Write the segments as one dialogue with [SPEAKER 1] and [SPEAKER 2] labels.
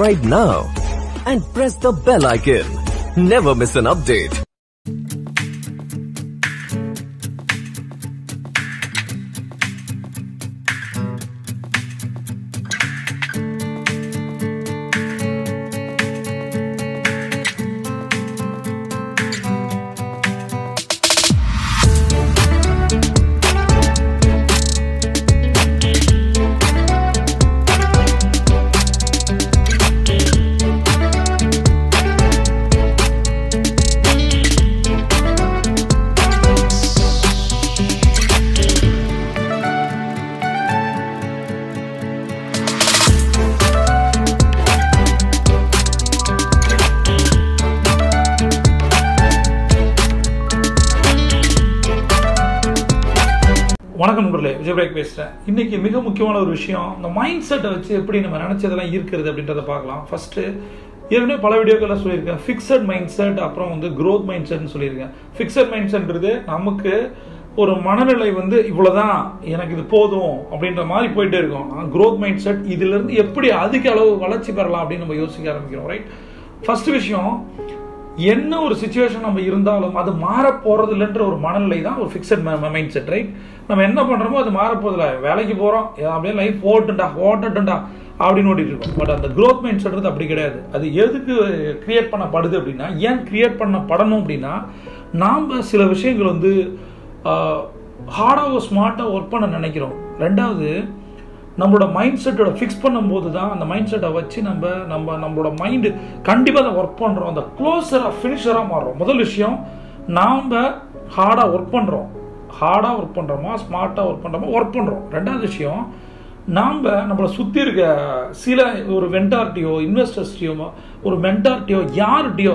[SPEAKER 1] subscribe now and press the bell icon. Never miss an update.
[SPEAKER 2] வணக்கம் நண்பர்களே Vijay break பேசுகிறேன் இன்னைக்கு மிக முக்கியமான ஒரு விஷயம் இந்த மைண்ட் செட்டை வச்சு எப்படி நம்ம நினச்சதெல்லாம் ஈர்க்கிறது அப்படின்றத பார்க்கலாம் ஃபர்ஸ்ட்டு ஏற்கனவே பல வீடியோக்கெல்லாம் சொல்லியிருக்கேன் ஃபிக்ஸட் மைண்ட் செட் அப்புறம் வந்து growth மைண்ட் செட்னு சொல்லியிருக்கேன் ஃபிக்ஸட் மைண்ட் செட்ன்றது நமக்கு ஒரு மனநிலை வந்து இவ்வளோதான் எனக்கு இது போதும் அப்படின்ற மாதிரி போயிட்டே இருக்கும் growth மைண்ட் செட் இதிலிருந்து எப்படி அதிக அளவு வளர்ச்சி பெறலாம் அப்படின்னு நம்ம யோசிக்க ஆரம்பிக்கிறோம் ரைட் ஃபர்ஸ்ட் விஷயம் என்ன ஒரு சுச்சுவேஷன் நம்ம இருந்தாலும் அது மாற போறது இல்லைன்ற ஒரு மனநிலை தான் ஒரு ஃபிக்ஸட் மைண்ட் செட் ரைட் நம்ம என்ன பண்றோமோ அது மாற போறதில்ல வேலைக்கு போறோம் அப்படியே லைஃப் ஓட்டுண்டா ஓட்டட்டுண்டா அப்படின்னு ஓட்டிட்டு இருக்கோம் பட் அந்த growth மைண்ட் செட் அப்படி கிடையாது அது எதுக்கு கிரியேட் பண்ணப்படுது அப்படின்னா ஏன் கிரியேட் பண்ணப்படணும் அப்படின்னா நாம் சில விஷயங்கள் வந்து ஹார்டாக ஸ்மார்ட்டாக ஒர்க் பண்ண நினைக்கிறோம் ரெண்டாவது நம்மளோட மைண்ட் செட்டோட ஃபிக்ஸ் பண்ணும்போது தான் அந்த மைண்ட் செட்டை வச்சு நம்ம நம்ம நம்மளோட மைண்டு கண்டிப்பாக அதை ஒர்க் பண்ணுறோம் அந்த க்ளோஸராக ஃபினிஷராக மாறுறோம் முதல் விஷயம் நாம் ஹார்டாக ஒர்க் பண்ணுறோம் ஹார்டாக ஒர்க் பண்ணுறோமா ஸ்மார்ட்டாக ஒர்க் பண்ணுறோமா ஒர்க் பண்ணுறோம் ரெண்டாவது விஷயம் நாம் நம்மளை சுற்றி இருக்க சில ஒரு வெண்டார்ட்டியோ இன்வெஸ்டர்ஸ்டையோ ஒரு மென்டார்ட்டியோ யார்கிட்டயோ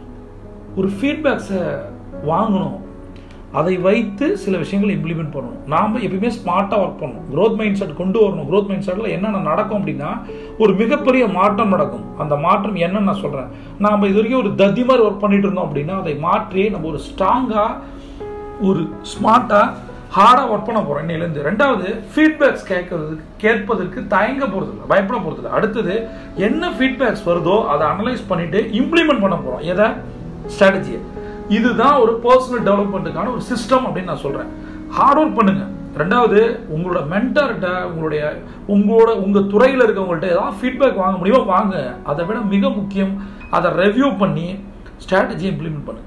[SPEAKER 2] ஒரு ஃபீட்பேக்ஸை வாங்கணும் அதை வைத்து சில விஷயங்களை இம்ப்ளிமெண்ட் பண்ணணும் நாம் எப்பயுமே ஸ்மார்ட்டாக ஒர்க் பண்ணணும் க்ரோத் மைண்ட் செட் கொண்டு வரணும் க்ரோத் மைண்ட் செட்டில் என்னென்ன நடக்கும் அப்படின்னா ஒரு மிகப்பெரிய மாற்றம் நடக்கும் அந்த மாற்றம் என்னன்னு நான் சொல்கிறேன் நாம் இது வரைக்கும் ஒரு தத்தி மாதிரி ஒர்க் பண்ணிட்டு இருந்தோம் அப்படின்னா அதை மாற்றி நம்ம ஒரு ஸ்ட்ராங்காக ஒரு ஸ்மார்ட்டாக ஹார்டாக ஒர்க் பண்ண போகிறோம் இன்னையிலேருந்து ரெண்டாவது ஃபீட்பேக்ஸ் கேட்கறதுக்கு கேட்பதற்கு தயங்க போகிறதில்ல பயப்பட போகிறதில்ல அடுத்தது என்ன ஃபீட்பேக்ஸ் வருதோ அதை அனலைஸ் பண்ணிட்டு இம்ப்ளிமெண்ட் பண்ண போகிறோம் எதை ஸ்ட்ராட்டஜியை இதுதான் ஒரு பர்சனல் டெவலப்மெண்ட்டுக்கான ஒரு சிஸ்டம் அப்படின்னு நான் சொல்கிறேன் ஹார்ட் ஒர்க் பண்ணுங்க ரெண்டாவது உங்களோட மென்டர்கிட்ட உங்களுடைய உங்களோட உங்கள் துறையில் இருக்கவங்கள்ட்ட ஏதாவது ஃபீட்பேக் வாங்க முடியுமோ வாங்க அதை விட மிக முக்கியம் அதை ரெவ்யூ பண்ணி ஸ்ட்ராட்டஜி இம்ப்ளிமெண்ட் பண்ணுங்க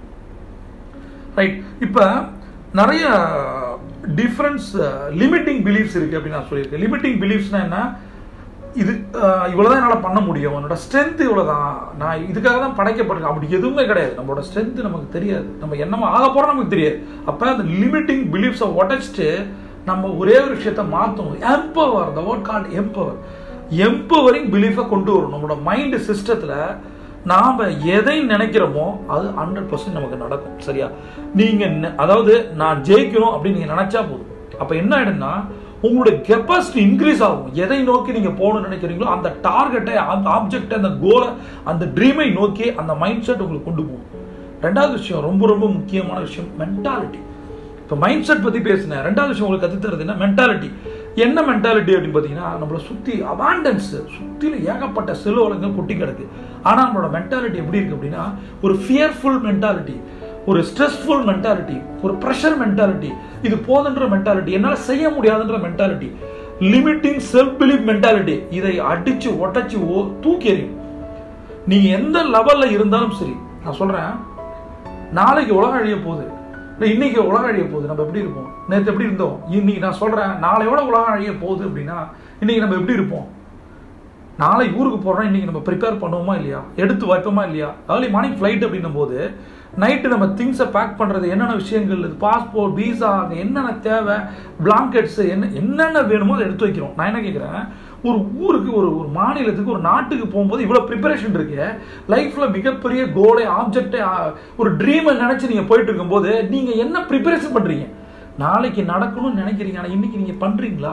[SPEAKER 2] ரைட் இப்போ நிறைய டிஃப்ரென்ஸ் லிமிட்டிங் பிலீஃப்ஸ் இருக்குது அப்படின்னு நான் சொல்லியிருக்கேன் லிமிட்டிங் பிலீஃப்ஸ்னா என்ன இது இவ்வளோதான் என்னால் பண்ண முடியும் என்னோட ஸ்ட்ரென்த் இவ்வளோதான் நான் இதுக்காக தான் படைக்கப்பட்டிருக்கேன் அப்படி எதுவுமே கிடையாது நம்மளோட ஸ்ட்ரென்த் நமக்கு தெரியாது நம்ம என்னமோ ஆக போகிறோம் நமக்கு தெரியாது அப்போ அந்த லிமிட்டிங் பிலீஃப்ஸை உடச்சிட்டு நம்ம ஒரே ஒரு விஷயத்த மாற்றணும் empower the word called empower empowering பிலீஃபை கொண்டு வரும் நம்மளோட மைண்டு சிஸ்டத்தில் நாம் எதை நினைக்கிறோமோ அது ஹண்ட்ரட் பர்சன்ட் நமக்கு நடக்கும் சரியா நீங்கள் அதாவது நான் ஜெயிக்கணும் அப்படின்னு நீங்கள் நினச்சா போதும் அப்போ என்ன ஆயிடும்னா உங்களுடைய கெப்பாசிட்டி இன்க்ரீஸ் ஆகும் எதை நோக்கி நீங்க போகணும்னு நினைக்கிறீங்களோ அந்த டார்கெட்டை அந்த ஆப்ஜெக்டை அந்த கோலை அந்த ட்ரீமை நோக்கி அந்த மைண்ட் செட் உங்களுக்கு கொண்டு போகும் ரெண்டாவது விஷயம் ரொம்ப ரொம்ப முக்கியமான விஷயம் மென்டாலிட்டி இப்போ மைண்ட் செட் பற்றி பேசினேன் ரெண்டாவது விஷயம் உங்களுக்கு கற்று தருது என்ன மென்டாலிட்டி என்ன மென்டாலிட்டி அப்படின்னு பார்த்தீங்கன்னா நம்மளை சுற்றி அபாண்டன்ஸ் சுற்றிலும் ஏகப்பட்ட செல்வளங்கள் கொட்டி கிடக்கு ஆனால் நம்மளோட மென்டாலிட்டி எப்படி இருக்கு அப்படின்னா ஒரு ஃபியர்ஃபுல் மென்டாலிட்டி ஒரு ஸ்ட்ரெஸ்ஃபுல் மென்டாலிட்டி ஒரு ப்ரெஷர் மென்டாலிட்டி இது போதுன்ற மென்டாலிட்டி என்னால் செய்ய முடியாதுன்ற mentality limiting self belief mentality இதை அடிச்சு ஒட்டச்சு ஓ தூக்கி எறியும் நீங்க எந்த லெவல்ல இருந்தாலும் சரி நான் சொல்றேன் நாளைக்கு உலகம் அழிய போகுது இல்லை இன்னைக்கு உலகம் அழிய போகுது நம்ம எப்படி இருப்போம் நேற்று எப்படி இருந்தோம் இன்னைக்கு நான் சொல்றேன் நாளையோட உலகம் அழிய போகுது அப்படின்னா இன்னைக்கு நம்ம எப்படி இருப்போம் நாளை ஊருக்கு போகிறோம் இன்னைக்கு நம்ம ப்ரிப்பேர் பண்ணுவோமா இல்லையா எடுத்து வைப்போமா இல்லையா ஏர்லி மார்னிங் ஃப்ளைட் அப்படின்னும் போது நைட்டு நம்ம திங்ஸை பேக் பண்ணுறது என்னென்ன விஷயங்கள் இது பாஸ்போர்ட் வீசா அங்கே என்னென்ன தேவை பிளாங்கெட்ஸு என்ன என்னென்ன வேணுமோ அதை எடுத்து வைக்கிறோம் நான் என்ன கேட்குறேன் ஒரு ஊருக்கு ஒரு ஒரு மாநிலத்துக்கு ஒரு நாட்டுக்கு போகும்போது இவ்வளோ ப்ரிப்பரேஷன் இருக்கு லைஃப்பில் மிகப்பெரிய கோலை ஆப்ஜெக்டை ஒரு ட்ரீமை நினச்சி நீங்கள் போயிட்டு இருக்கும்போது நீங்கள் என்ன ப்ரிப்பரேஷன் பண்ணுறீங்க நாளைக்கு நடக்கணும்னு நினைக்கிறீங்க ஆனால் இன்னைக்கு நீங்கள் பண்ணுறீங்களா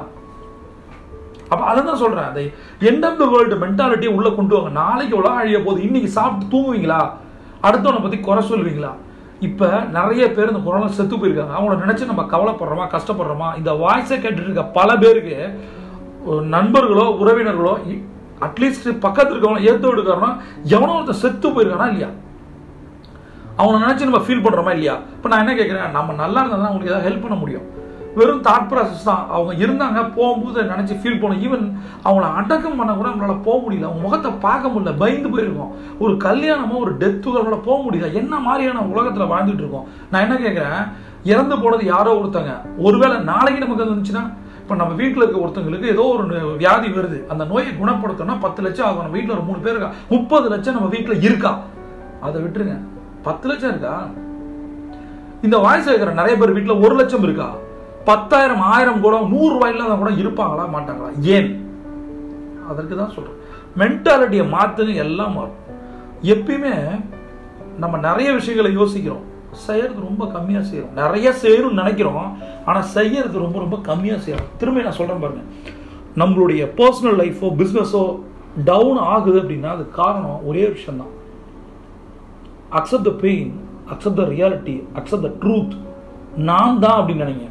[SPEAKER 2] அப்ப அதை தான் சொல்றேன் அந்த எண்ட் ஆஃப் த வேர்ல்டு மென்டாலிட்டியை உள்ள கொண்டு வாங்க நாளைக்கு உலகம் அழிய போது இன்னைக்கு சாப்பிட்டு தூங்குவீங்களா அடுத்தவனை பத்தி குறை சொல்லுவீங்களா இப்ப நிறைய பேர் இந்த கொரோனா செத்து போயிருக்காங்க அவங்கள நினைச்சு நம்ம கவலைப்படுறோமா கஷ்டப்படுறோமா இந்த வாய்ஸை கேட்டுட்டு இருக்க பல பேருக்கு ஒரு நண்பர்களோ உறவினர்களோ இ- அட்லீஸ்ட் பக்கத்துல இருக்கவங்க ஏத்த விடுக்காரனா எவனோ ஒருத்தன் செத்து போயிருக்கானா இல்லையா அவனை நினைச்சு நம்ம ஃபீல் பண்றோமா இல்லையா இப்போ நான் என்ன கேட்குறேன் நம்ம நல்லா இருந்தா தான் அவங்களுக்கு ஏதாவது ஹெல்ப் பண்ண முடியும் வெறும் தாட் ப்ராசஸ் தான் அவங்க இருந்தாங்க போகும்போது நினைச்சு ஃபீல் பண்ணும் ஈவன் அவங்கள அடக்கம் பண்ண கூட நம்மளால போக முடியல அவங்க முகத்தை பார்க்க முடியல பயந்து போயிருக்கோம் ஒரு கல்யாணமோ ஒரு டெத்துக்கோ நம்மளால போக முடியல என்ன மாதிரியான உலகத்துல வாழ்ந்துட்டு இருக்கோம் நான் என்ன கேட்குறேன் இறந்து போனது யாரோ ஒருத்தங்க ஒருவேளை நாளைக்கு நமக்கு அது வந்துச்சுன்னா இப்போ நம்ம வீட்டில் இருக்க ஒருத்தங்களுக்கு ஏதோ ஒரு நோய் வியாதி வருது அந்த நோயை குணப்படுத்தணும்னா பத்து லட்சம் ஆகும் நம்ம வீட்டில் ஒரு மூணு பேர் இருக்கா முப்பது லட்சம் நம்ம வீட்டில் இருக்கா அதை விட்டுருங்க பத்து லட்சம் இருக்கா இந்த வாய்ஸ் கேட்குற நிறைய பேர் வீட்டில் ஒரு லட்சம் இருக்கா பத்தாயிரம் ஆயிரம் கூட நூறு ரூபாயில கூட இருப்பாங்களா மாட்டாங்களா ஏன் அதற்கு தான் சொல்றேன் மென்டாலிட்டியை மாத்துன்னு எல்லாம் மாறும் எப்பயுமே நம்ம நிறைய விஷயங்களை யோசிக்கிறோம் செய்யறது ரொம்ப கம்மியா செய்யறோம் நிறைய செய்யணும்னு நினைக்கிறோம் ஆனா செய்யறது ரொம்ப ரொம்ப கம்மியா செய்யறோம் திரும்ப நான் சொல்றேன் பாருங்க நம்மளுடைய பர்சனல் லைஃபோ பிஸ்னஸோ டவுன் ஆகுது அப்படின்னா அது காரணம் ஒரே விஷயம் தான் accept the pain accept the reality accept the truth நான் தான் அப்படின்னு நினைங்க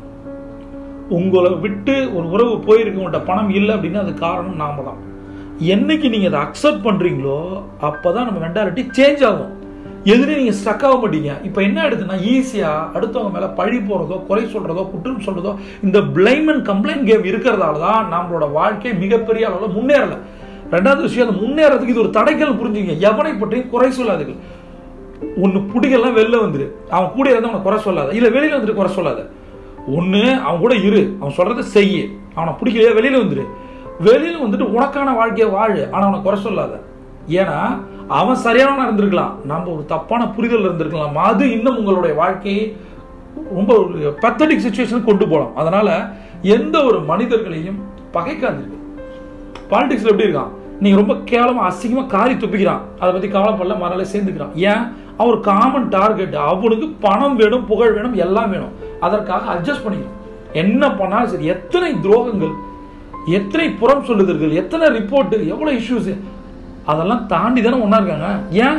[SPEAKER 2] உங்களை விட்டு ஒரு உறவு போயிருக்கு உங்கள்கிட்ட பணம் இல்லை அப்படின்னா அது காரணம் நாம தான் என்னைக்கு நீங்க அதை அக்செப்ட் பண்றீங்களோ அப்பதான் நம்ம மென்டாலிட்டி சேஞ்ச் ஆகும் எதிரே நீங்க ஸ்டக் ஆக மாட்டீங்க இப்போ என்ன ஆயிடுதுன்னா ஈஸியா அடுத்தவங்க மேல பழி போறதோ குறை சொல்றதோ குற்றம் சொல்றதோ இந்த பிளைம் அண்ட் கம்ப்ளைண்ட் கேம் இருக்கிறதால தான் நம்மளோட வாழ்க்கை மிகப்பெரிய அளவில் முன்னேறல ரெண்டாவது விஷயம் அந்த முன்னேறதுக்கு இது ஒரு தடைகள் புரிஞ்சுங்க எவனை பற்றியும் குறை சொல்லாதீர்கள் ஒன்னு பிடிக்கலாம் வெளில வந்துரு அவன் கூட இருந்தா அவனை குறை சொல்லாத இல்ல வெளியில வந்துட்டு குறை சொல்லாத ஒண்ணு அவன் கூட இரு அவன் சொல்றதை செய்யு அவனை பிடிக்கலையா வெளியில வந்துரு வெளியில வந்துட்டு உனக்கான வாழ்க்கையை வாழு ஆனா அவனை குறை சொல்லாத ஏன்னா அவன் சரியானவனா இருந்திருக்கலாம் நம்ம ஒரு தப்பான புரிதல் இருந்திருக்கலாம் அது இன்னும் உங்களுடைய வாழ்க்கையை ரொம்ப ஒரு பத்தடிக் சுச்சுவேஷன் கொண்டு போகலாம் அதனால எந்த ஒரு மனிதர்களையும் பகைக்காதீர்கள் பாலிடிக்ஸ்ல எப்படி இருக்கான் நீங்க ரொம்ப கேவலமா அசிங்கமா காரி துப்பிக்கிறான் அதை பத்தி கவலைப்படல மறால சேர்ந்துக்கிறான் ஏன் அவர் காமன் டார்கெட் அவனுக்கு பணம் வேணும் புகழ் வேணும் எல்லாம் வேணும் அதற்காக அட்ஜஸ்ட் பண்ணிக்கணும் என்ன பண்ணாலும் சரி எத்தனை துரோகங்கள் எத்தனை புறம் சொல்லுதல்கள் எத்தனை ரிப்போர்ட் எவ்வளவு இஷ்யூஸ் அதெல்லாம் தாண்டி தானே ஒன்றா இருக்காங்க ஏன்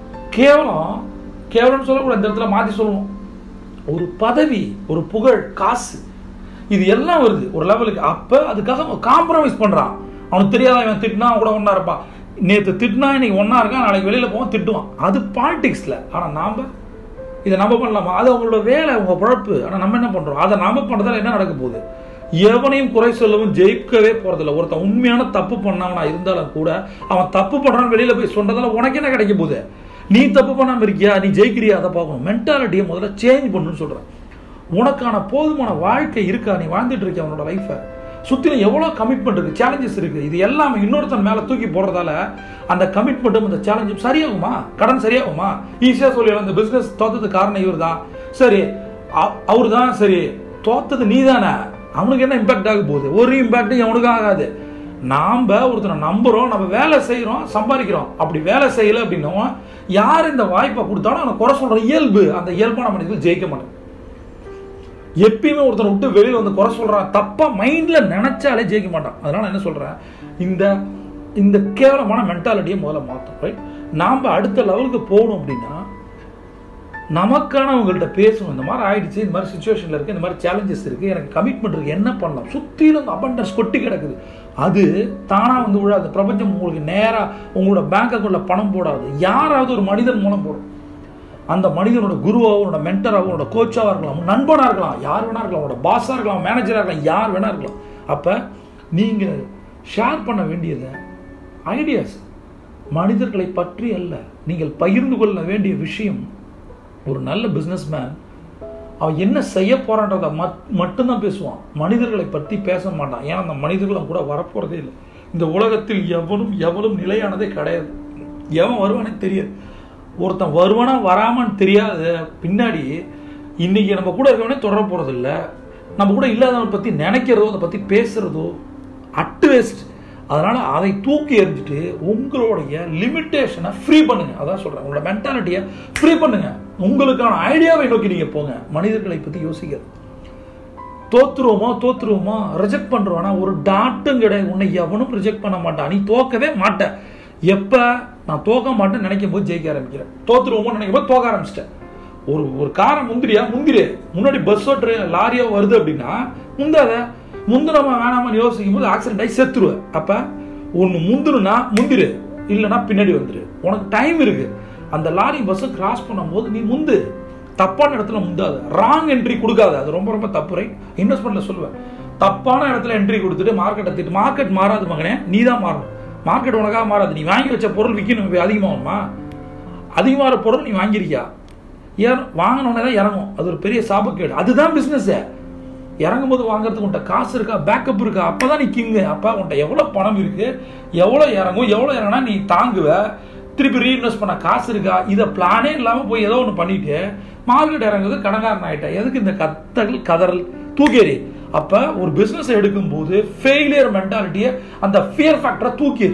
[SPEAKER 2] கேவலம் கேவலம் சொல்லக்கூடாது இந்த இடத்துல மாற்றி சொல்லுவோம் ஒரு பதவி ஒரு புகழ் காசு இது எல்லாம் வருது ஒரு லெவலுக்கு அப்ப அதுக்காக காம்ப்ரமைஸ் பண்றான் அவனுக்கு தெரியாத இவன் திட்டினா அவன் கூட ஒன்றா இருப்பான் நேற்று திட்டினா இன்னைக்கு ஒன்றா இருக்கான் நாளைக்கு வெளியில போவான் திட்டுவான் அது பாலிடிக்ஸ்ல ஆனா நாம இதை நம்ம பண்ணலாமா அது அவங்களோட வேலை அவங்க குழப்பு ஆனா நம்ம என்ன பண்றோம் அதை நாம பண்றதால என்ன நடக்க போகுது எவனையும் குறை சொல்லவும் ஜெயிக்கவே போறதில்ல ஒருத்தன் உண்மையான தப்பு பண்ணவனா இருந்தாலும் கூட அவன் தப்பு பண்றான்னு வெளியில போய் சொன்னதால உனக்கு என்ன கிடைக்க போகுது நீ தப்பு பண்ணாம இருக்கியா நீ ஜெயிக்கிறியா அதை பார்க்கணும் மென்டாலிட்டியை முதல்ல சேஞ்ச் பண்ணுன்னு சொல்றேன் உனக்கான போதுமான வாழ்க்கை இருக்கா நீ வாழ்ந்துட்டு இருக்க அவனோட லைஃபை சுத்திலும் எவ்வளவு கமிட்மெண்ட் இருக்கு சேலஞ்சஸ் இருக்கு இது எல்லாமே இன்னொருத்தன் மேல தூக்கி போடுறதால அந்த கமிட்மெண்ட்டும் அந்த சேலஞ்சும் சரியாகுமா கடன் சரியாகுமா ஈஸியா சொல்லிடலாம் இந்த பிசினஸ் தோத்ததுக்கு காரணம் இவர் தான் சரி அவரு தான் சரி தோத்தது நீ தானே அவனுக்கு என்ன இம்பாக்ட் ஆக போகுது ஒரு இம்பாக்டும் அவனுக்கு ஆகாது நாம ஒருத்தனை நம்புறோம் நம்ம வேலை செய்யறோம் சம்பாதிக்கிறோம் அப்படி வேலை செய்யல அப்படின்னா யார் இந்த வாய்ப்பை கொடுத்தாலும் அவனை குறை சொல்ற இயல்பு அந்த இயல்பான மனிதர்கள் ஜெயிக்க மாட்டேன் எப்பயுமே ஒருத்தனை விட்டு வெளியில வந்து குறை சொல்றான் தப்பா மைண்ட்ல நினைச்சாலே ஜெயிக்க மாட்டான் அதனால நான் என்ன சொல்றேன் இந்த இந்த கேவலமான மென்டாலிட்டியை முதல்ல மாற்றும் ரைட் நாம அடுத்த லெவலுக்கு போகணும் அப்படின்னா நமக்கானவங்கள்ட்ட பேசணும் இந்த மாதிரி ஆயிடுச்சு இந்த மாதிரி சுச்சுவேஷன்ல இருக்கு இந்த மாதிரி சேலஞ்சஸ் இருக்கு எனக்கு கமிட்மெண்ட் இருக்கு என்ன பண்ணலாம் சுத்திலும் அபண்டன்ஸ் கொட்டி கிடக்குது அது தானா வந்து விழாது பிரபஞ்சம் உங்களுக்கு நேரா உங்களோட பேங்க் அக்கௌண்ட்ல பணம் போடாது யாராவது ஒரு மனிதன் மூலம் போடும் அந்த மனிதனோட குருவாவோ உன்னோட மென்டராவோ உன்னோட கோச்சாவா இருக்கலாம் நண்பனா இருக்கலாம் யார் வேணா இருக்கலாம் உன்னோட பாஸா இருக்கலாம் மேனேஜரா இருக்கலாம் யார் வேணா இருக்கலாம் அப்ப நீங்க ஷேர் பண்ண வேண்டியது ஐடியாஸ் மனிதர்களை பற்றி அல்ல நீங்கள் பகிர்ந்து கொள்ள வேண்டிய விஷயம் ஒரு நல்ல பிஸ்னஸ் மேன் அவன் என்ன செய்ய போறான்றத மட்டும்தான் பேசுவான் மனிதர்களை பற்றி பேச மாட்டான் ஏன்னா அந்த மனிதர்களும் கூட வரப்போறதே இல்லை இந்த உலகத்தில் எவனும் எவனும் நிலையானதே கிடையாது எவன் வருவானே தெரியாது ஒருத்தன் வருவானா வராமன்னு தெரியாத பின்னாடி இன்னைக்கு நம்ம கூட இருக்கவனே தொடர போறது இல்லை நம்ம கூட இல்லாதவனை பத்தி நினைக்கிறதோ அதை பத்தி பேசுறதோ அட் வேஸ்ட் அதனால அதை தூக்கி எறிஞ்சிட்டு உங்களுடைய லிமிட்டேஷனை ஃப்ரீ பண்ணுங்க அதான் சொல்றேன் உங்களோட மென்டாலிட்டியை ஃப்ரீ பண்ணுங்க உங்களுக்கான ஐடியாவை நோக்கி நீங்க போங்க மனிதர்களை பத்தி யோசிக்கிறது தோத்துருவோமா தோத்துருவோமா ரிஜெக்ட் பண்றோம்னா ஒரு டாட்டும் கிடையாது உன்னை எவனும் ரிஜெக்ட் பண்ண மாட்டான் நீ தோக்கவே மாட்ட எப்ப நான் தோக்க மாட்டேன்னு நினைக்கும் போது ஜெயிக்க ஆரம்பிக்கிறேன் தோத்துருவோமோ நினைக்கும் போது தோக்க ஆரம்பிச்சிட்டேன் ஒரு ஒரு காரை முந்திரியா முந்திரி முன்னாடி பஸ்ஸோ ட்ரெயின் லாரியோ வருது அப்படின்னா முந்தாத முந்தினமா வேணாமான்னு யோசிக்கும் போது ஆக்சிடென்ட் ஆகி செத்துருவேன் அப்ப ஒன்று முந்துருனா முந்திரு இல்லைன்னா பின்னாடி வந்துரு உனக்கு டைம் இருக்கு அந்த லாரி பஸ்ஸை கிராஸ் பண்ணும்போது நீ முந்து தப்பான இடத்துல முந்தாத ராங் என்ட்ரி கொடுக்காத அது ரொம்ப ரொம்ப தப்பு ரைட் இன்வெஸ்ட்மெண்ட்ல சொல்லுவேன் தப்பான இடத்துல என்ட்ரி கொடுத்துட்டு மார்க்கெட்டை திட்டு மார்க்கெட் மாறாது மகனே நீ தான் மாறணும் மார்க்கெட் உனக்காக மாறாது நீ வாங்கி வச்ச பொருள் விற்கணும் அதிகமாகுமா அதிகமான பொருள் நீ வாங்கியிருக்கியா ஏன் வாங்கினோடனே தான் இறங்கும் அது ஒரு பெரிய சாபக்கேடு அதுதான் பிஸ்னஸ் இறங்கும் போது வாங்குறதுக்கு உன்ட்ட காசு இருக்கா பேக்கப் இருக்கா அப்பதான் நீ கிங்கு அப்பா உன்ட்ட எவ்வளோ பணம் இருக்கு எவ்வளோ இறங்கும் எவ்வளோ இறங்கினா நீ தாங்குவ திருப்பி ரீஇன்வெஸ்ட் பண்ண காசு இருக்கா இதை பிளானே இல்லாமல் போய் ஏதோ ஒன்று பண்ணிட்டு மார்க்கெட் இறங்குது கடங்காரன் ஆயிட்டேன் எதுக்கு இந்த கத்தல் கதறல் தூக்கேறி அப்ப ஒரு பிசினஸ் எடுக்கும் போது ஃபெயிலியர் மென்டாலிட்டியை அந்த ஃபியர் ஃபேக்டரை தூக்கேறி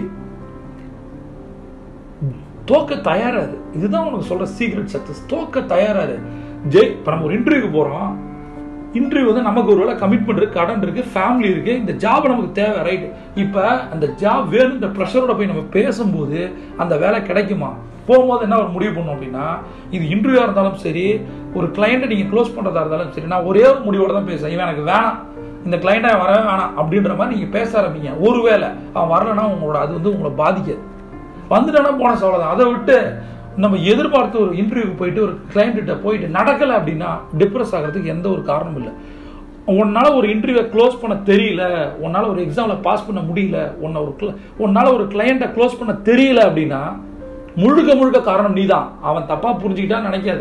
[SPEAKER 2] தோக்க தயாராது இதுதான் உனக்கு சொல்ற சீக்ரெட் சக்சஸ் தோக்க தயாராது ஜெய் இப்போ நம்ம ஒரு இன்டர்வியூக்கு போறோம் இன்டர்வியூ வந்து நமக்கு ஒரு வேலை கமிட்மெண்ட் இருக்கு கடன் இருக்கு ஃபேமிலி இருக்கு இந்த ஜாப் நமக்கு தேவை ரைட் இப்போ அந்த ஜாப் வேணுன்ற ப்ரெஷரோட போய் நம்ம பேசும்போது அந்த வேலை கிடைக்குமா போகும்போது என்ன ஒரு முடிவு பண்ணோம் அப்படின்னா இது இன்டர்வியூவாக இருந்தாலும் சரி ஒரு கிளைண்ட்டை நீங்கள் க்ளோஸ் பண்ணுறதா இருந்தாலும் சரி நான் ஒரே ஒரு முடிவோட தான் பேசுவேன் இவன் எனக்கு வேணாம் இந்த கிளைண்ட்டை வரவே வேணாம் அப்படின்ற மாதிரி நீங்கள் பேச ஆரம்பிங்க ஒருவேளை அவன் வரலன்னா உங்களோட அது வந்து உங்களை பாதிக்காது வந்துட்டானா போனஸ் அவ்வளோதான் அதை விட்டு நம்ம எதிர்பார்த்து ஒரு இன்டர்வியூக்கு போயிட்டு ஒரு கிளைண்ட்ட போயிட்டு நடக்கலை அப்படின்னா டிப்ரெஸ் ஆகிறதுக்கு எந்த ஒரு காரணமும் இல்லை உன்னால ஒரு இன்டர்வியூவை க்ளோஸ் பண்ண தெரியல உன்னால ஒரு எக்ஸாமில் பாஸ் பண்ண முடியல உன்னை ஒரு cl- உன்னால ஒரு கிளையண்ட்டை க்ளோஸ் பண்ண தெரியல அப்படின்னா முழுக்க முழுக்க காரணம் நீதான் அவன் தப்பா புரிஞ்சுக்கிட்டான்னு நினைக்காத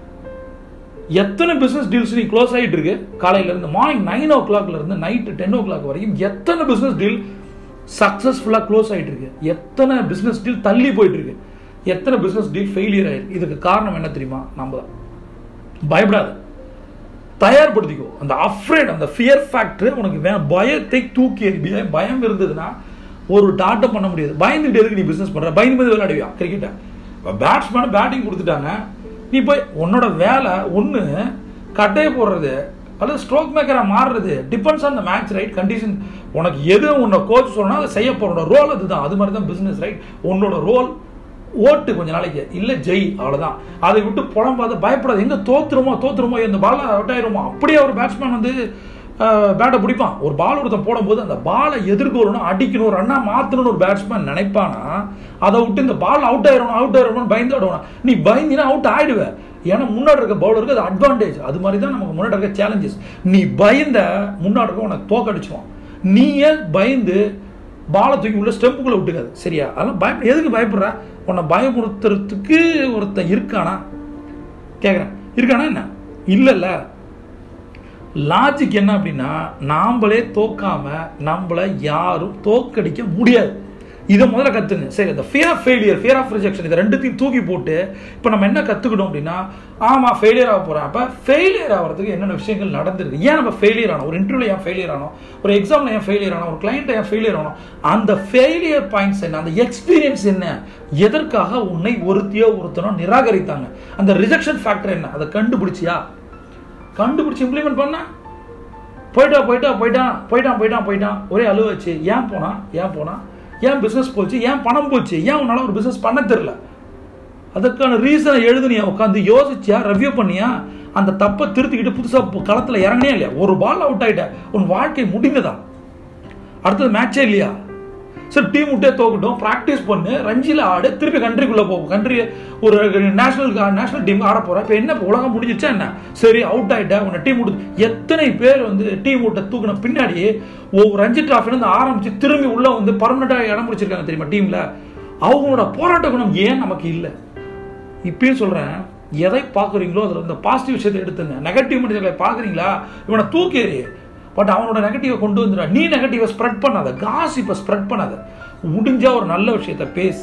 [SPEAKER 2] எத்தனை பிசினஸ் டீல்ஸ் நீ க்ளோஸ் ஆகிட்டு இருக்கு காலையில இருந்து மார்னிங் நைன் ஓ கிளாக்ல இருந்து நைட்டு டென் ஓ கிளாக் வரைக்கும் எத்தனை பிசினஸ் டீல் சக்சஸ்ஃபுல்லா க்ளோஸ் ஆயிட்டு இருக்கு எத்தனை பிசினஸ் டீல் தள்ளி போயிட்டு இருக்கு எத்தனை பிசினஸ் டீல் ஃபெயிலியர் ஆயிருக்கு இதுக்கு காரணம் என்ன தெரியுமா நம்ம தான் பயப்படாத தயார்படுத்திக்கோ அந்த அஃப்ரேட் அந்த ஃபியர் ஃபேக்டர் உனக்கு வே பயத்தை தூக்கி எறி. பயம் பயம் இருந்ததுன்னா ஒரு டாட்டம் பண்ண முடியாது பயந்துட்டு எதுக்கு நீ பிசினஸ் பண்ற பயந்து போய் விளையாடுவியா கிரிக்கெட்டை பேட்ஸ்மேன் பேட்டிங் கொடுத்துட்டாங்க நீ போய் உன்னோட வேலை ஒன்று கட்டையை போடுறது அல்லது ஸ்ட்ரோக் மேக்கராக மாறுறது depends on the match right condition உனக்கு எது உன்னை கோச் சொல்லணும் அதை செய்ய போறோட ரோல் அதுதான் அது மாதிரி தான் பிஸ்னஸ் ரைட் உன்னோட ரோல் ஓட்டு கொஞ்ச நாளைக்கு இல்ல ஜெய் அவ்வளவுதான் அதை விட்டு புலம்பாத பயப்படாது எங்க தோத்துருமோ தோத்துருமோ இந்த பால் அவுட் ஆயிருமோ அப்படியே ஒரு பேட்ஸ்மேன் வந்து பேட்டை பிடிப்பான் ஒரு பால் ஒருத்தன் போடும்போது அந்த பாலை எதிர்கொள்ளணும் அடிக்கணும் ரன்னா மாத்தணும்னு ஒரு பேட்ஸ்மேன் நினைப்பானா அதை விட்டு இந்த பால் அவுட் ஆயிரணும் அவுட் ஆயிரணும் பயந்து ஆடுவான் நீ பயந்தினா அவுட் ஆயிடுவ ஏன்னா முன்னாடி இருக்க பவுலருக்கு அது அட்வான்டேஜ் அது மாதிரி தான் நமக்கு முன்னாடி இருக்க சேலஞ்சஸ் நீ பயந்த முன்னாடி இருக்க உனக்கு தோக்கடிச்சுவான் நீ ஏன் பயந்து பாலை தூக்கி உள்ள ஸ்டெம்புக்குள்ள விட்டுக்காது சரியா அதெல்லாம் பயப்பட எதுக்கு பயப்படுற உன்னை பயமுறுத்துறதுக்கு ஒருத்தன் இருக்கானா கேட்குறேன் இருக்கானா என்ன இல்லைல்ல லாஜிக் என்ன அப்படின்னா நாமளே தோக்காம நம்மள யாரும் தோக்கடிக்க முடியாது இதை முதல்ல கத்துங்க சரி இந்த fear of failure fear of rejection இதை ரெண்டுத்தையும் தூக்கி போட்டு இப்போ நம்ம என்ன கத்துக்கிட்டோம் அப்படின்னா ஆமா ஃபெயிலியர் ஆக போறேன் அப்ப ஃபெயிலியர் ஆகிறதுக்கு என்னென்ன விஷயங்கள் நடந்திருக்கு ஏன் நம்ம ஃபெயிலியர் ஆனோம் ஒரு இன்டர்வியூல ஏன் ஃபெயிலியர் ஆனோம் ஒரு எக்ஸாம்ல ஏன் ஃபெயிலியர் ஆனோம் ஒரு கிளைண்ட் ஏன் ஃபெயிலியர் ஆனோம் அந்த ஃபெயிலியர் பாயிண்ட்ஸ் என்ன அந்த எக்ஸ்பீரியன்ஸ் என்ன எதற்காக உன்னை ஒருத்தியோ ஒருத்தனோ நிராகரித்தாங்க அந்த ரிஜெக்ஷன் ஃபேக்டர் என்ன அதை கண்டுபிடிச்சியா கண்டுபிடிச்சு இம்ப்ளிமெண்ட் பண்ண போயிட்டா போயிட்டா போயிட்டான் போயிட்டான் போயிட்டான் போயிட்டான் ஒரே அழுவாச்சு ஏன் போனா ஏன் போனா ஏன் பிசினஸ் போச்சு ஏன் பணம் போச்சு ஏன் உன்னால ஒரு பிசினஸ் பண்ண தெரியல அதற்கான ரீசனை எழுதுனியா உட்காந்து யோசிச்சியா ரிவ்யூ பண்ணியா அந்த தப்பை திருத்திக்கிட்டு புதுசா பு- களத்துல இறங்கினே இல்லையா ஒரு பால் அவுட் ஆயிட்ட உன் வாழ்க்கை முடிந்ததா அடுத்தது மேட்சே இல்லையா சரி டீம் விட்டே தோக்கட்டும் ப்ராக்டிஸ் பண்ணு ரஞ்சில ஆடு திருப்பி கண்ட்ரிக்குள்ள போ கண்ட்ரி ஒரு நேஷனல் நேஷனல் டீம் ஆட போற இப்போ என்ன இப்ப உலகம் முடிஞ்சிச்சா என்ன சரி அவுட் ஆயிட்ட உன்னை டீம் விட்டு எத்தனை பேர் வந்து டீம் விட்ட தூக்கின பின்னாடி ஒவ்வொரு ரஞ்சி டிராஃபில இருந்து ஆரம்பிச்சு திரும்பி உள்ள வந்து பர்மனண்டா இடம் பிடிச்சிருக்காங்க தெரியுமா டீம்ல அவங்களோட போராட்ட குணம் ஏன் நமக்கு இல்லை இப்பயும் சொல்றேன் எதை பார்க்குறீங்களோ அதில் இந்த பாசிட்டிவ் விஷயத்தை எடுத்துங்க நெகட்டிவ் மனிதர்களை பார்க்குறீங்களா இவனை தூக்கி எறி பட் அவனோட நெகட்டிவை கொண்டு வந்துடா நீ நெகட்டிவை ஸ்ப்ரெட் பண்ணாத காசிப்பை ஸ்ப்ரெட் பண்ணாத முடிஞ்சா ஒரு நல்ல விஷயத்த பேசு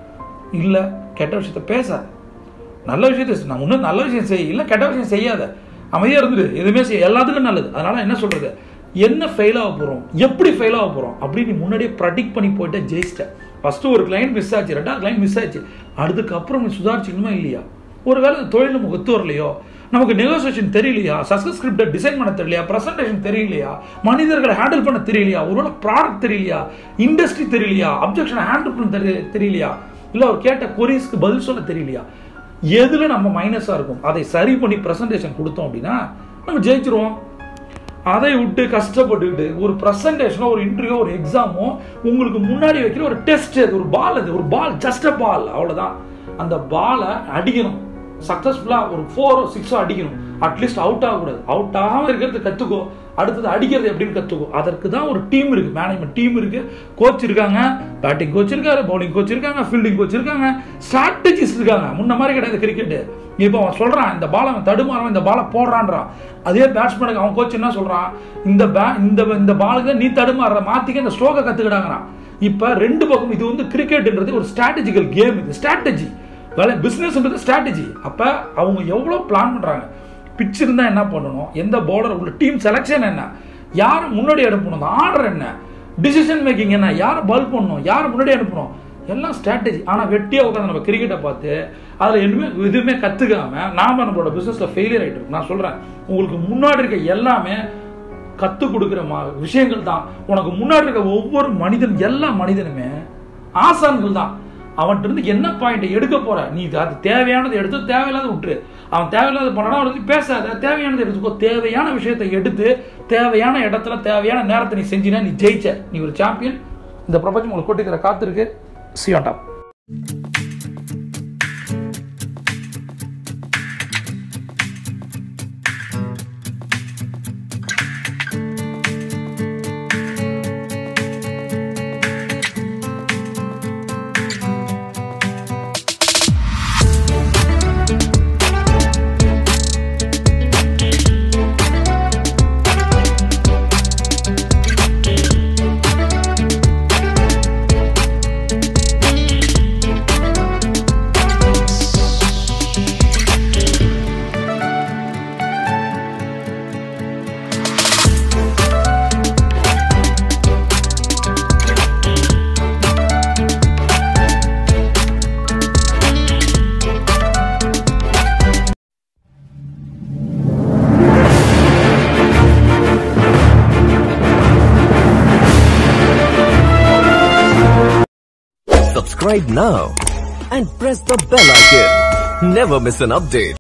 [SPEAKER 2] இல்லை கெட்ட விஷயத்த பேசாத நல்ல விஷயத்த செய். நான் இன்னும் நல்ல விஷயம் செய் இல்லை கெட்ட விஷயம் செய்யாத அமைதியாக இருந்துடு எதுவுமே செய்ய எல்லாத்துக்கும் நல்லது அதனால என்ன சொல்றது என்ன ஃபெயில் ஆக போகிறோம் எப்படி ஃபெயில் ஆக போகிறோம் அப்படின்னு நீ முன்னாடியே ப்ரடிக்ட் பண்ணி போயிட்ட ஜெயிச்சிட்ட ஃபர்ஸ்ட் ஒரு கிளைண்ட் மிஸ் ஆச்சு ரெண்டாவது கிளைண்ட் மிஸ் ஆச்சு அதுக்கப்புறம் நீ சுதாரிச்சிக்கணுமா இல்லையா ஒருவேளை இந்த தொழில் நமக்கு ஒத்து வரலையோ நமக்கு நெகோசியேஷன் தெரியலையா சக்சஸ் ஸ்கிரிப்டை டிசைன் பண்ண தெரியலையா பிரசன்டேஷன் தெரியலையா மனிதர்களை ஹேண்டில் பண்ண தெரியலையா ஒருவேளை ப்ராடக்ட் தெரியலையா இண்டஸ்ட்ரி தெரியலையா அப்ஜெக்ஷனை ஹேண்டில் பண்ண தெரிய தெரியலையா இல்லை அவர் கேட்ட கொரிஸ்க்கு பதில் சொல்ல தெரியலையா எதுல நம்ம மைனஸாக இருக்கும் அதை சரி பண்ணி பிரசன்டேஷன் கொடுத்தோம் அப்படின்னா நம்ம ஜெயிச்சிருவோம் அதை விட்டு கஷ்டப்பட்டுக்கிட்டு ஒரு ப்ரெசன்டேஷனோ ஒரு இன்டர்வியூ ஒரு எக்ஸாமோ உங்களுக்கு முன்னாடி வைக்கிற ஒரு டெஸ்ட் அது ஒரு பால் அது ஒரு பால் ஜஸ்ட் அ பால் அவ்வளவுதான் அந்த பாலை அடிக்கணும் சக்சஸ்ஃபுல்லா ஒரு ஃபோரோ சிக்ஸோ அடிக்கணும் அட்லீஸ்ட் அவுட் ஆகக்கூடாது அவுட் ஆகாம இருக்கிறது கத்துக்கோ அடுத்தது அடிக்கிறது எப்படின்னு கத்துக்கோ அதற்கு தான் ஒரு டீம் இருக்கு மேனேஜ்மெண்ட் டீம் இருக்கு கோச் இருக்காங்க பேட்டிங் கோச் இருக்காரு பவுலிங் கோச் இருக்காங்க ஃபீல்டிங் கோச் இருக்காங்க ஸ்ட்ராட்டஜிஸ்ட் இருக்காங்க முன்ன மாதிரி கிடையாது கிரிக்கெட் இப்போ அவன் சொல்றான் இந்த பால் அவன் தடுமாறவன் இந்த பாலை போடுறான்றான் அதே பேட்ஸ்மேனுக்கு அவன் கோச் என்ன சொல்றான் இந்த பே இந்த இந்த பாலுக்கு நீ தடுமாறுற மாத்திக்க இந்த ஸ்ட்ரோக்கை கத்துக்கிட்டாங்கிறான் இப்ப ரெண்டு பக்கம் இது வந்து கிரிக்கெட்ன்றது ஒரு ஸ்ட்ராட்டஜிக்கல் கேம் இது ஸ்ட்ராட்டஜி வேலை பிசினஸ்ன்றது ஸ்ட்ராட்டஜி அப்ப அவங்க எவ்வளவு பிளான் பண்றாங்க பிச் இருந்தா என்ன பண்ணணும் எந்த பவுலர் உள்ள டீம் செலெக்ஷன் என்ன யாரை முன்னாடி அனுப்பணும் அந்த ஆர்டர் என்ன டிசிஷன் மேக்கிங் என்ன யாரை பல் பண்ணணும் யாரை முன்னாடி அனுப்பணும் எல்லாம் ஸ்ட்ராட்டஜி ஆனால் வெட்டியாக உட்காந்து நம்ம கிரிக்கெட்டை பார்த்து அதில் எதுவுமே எதுவுமே கற்றுக்காம நாம நம்மளோட பிஸ்னஸில் ஃபெயிலியர் ஆகிட்டு இருக்கோம் நான் சொல்கிறேன் உங்களுக்கு முன்னாடி இருக்க எல்லாமே கற்றுக் கொடுக்குற மா விஷயங்கள் தான் உனக்கு முன்னாடி இருக்க ஒவ்வொரு மனிதன் எல்லா மனிதனுமே ஆசான்கள் தான் அவன்கிட்ட இருந்து என்ன பாயிண்ட் எடுக்க போற நீ அது தேவையானதை எடுத்து தேவையில்லாத விட்டுரு அவன் தேவையில்லாத பண்ணனா அவனை பத்தி பேசாத தேவையானதை எடுத்துக்கோ தேவையான விஷயத்தை எடுத்து தேவையான இடத்துல தேவையான நேரத்தை நீ செஞ்சினா நீ ஜெயிச்ச நீ ஒரு சாம்பியன் இந்த பிரபஞ்சம் உங்களுக்கு கொட்டிக்கிற காத்து இருக்கு சியான் top
[SPEAKER 1] Subscribe now and press the bell icon. Never miss an update.